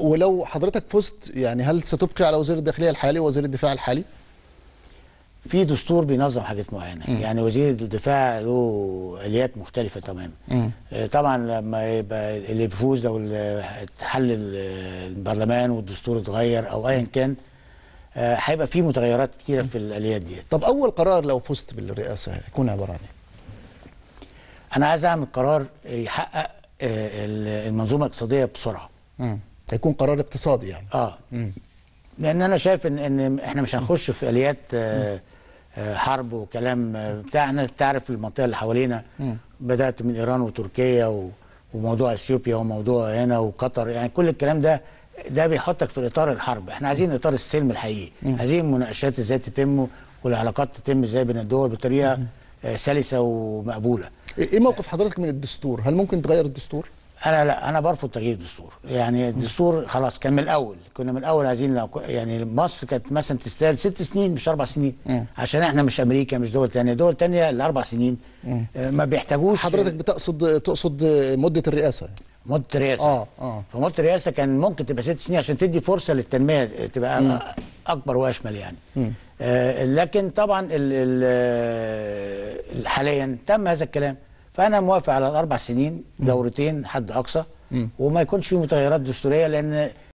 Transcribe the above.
ولو حضرتك فزت يعني هل ستبقي على وزير الداخليه الحالي ووزير الدفاع الحالي؟ في دستور بينظم حاجات معينه م. يعني وزير الدفاع له اليات مختلفه تماما آه، طبعا لما يبقى اللي بيفوز لو ال- اتحل ال- البرلمان والدستور اتغير او ايا كان آه، هيبقى في متغيرات كتيره في الاليات دي طب اول قرار لو فزت بالرئاسه هيكون عباره عن ايه؟ انا عايز اعمل قرار يحقق آه، ال- المنظومه الاقتصاديه بسرعه هيكون قرار اقتصادي يعني اه لان انا شايف ان ان احنا مش هنخش في اليات آه، آه، حرب وكلام آه، بتاع احنا تعرف المنطقه اللي حوالينا بدات من ايران وتركيا و- وموضوع اثيوبيا وموضوع هنا وقطر يعني كل الكلام ده ده بيحطك في اطار الحرب احنا عايزين اطار السلم الحقيقي عايزين المناقشات ازاي تتم والعلاقات تتم ازاي بين الدول بطريقه آه، سلسه ومقبوله ايه إيه موقف حضرتك من الدستور؟ هل ممكن تغير الدستور؟ انا لا انا برفض تغيير الدستور يعني الدستور خلاص كان من الاول كنا من الاول عايزين لو يعني مصر كانت مثلا تستاهل ست سنين مش اربع سنين عشان احنا مش امريكا مش دول تانية دول تانية الاربع سنين آه، ما بيحتاجوش حضرتك بتقصد تقصد مده الرئاسه مده الرئاسه اه اه فمده الرئاسه كان ممكن تبقى ست سنين عشان تدي فرصه للتنميه تبقى اكبر واشمل يعني آه لكن طبعا ال ال ال- حاليا تم هذا الكلام فانا موافق على الاربع سنين دورتين حد اقصى وما يكونش في متغيرات دستوريه لان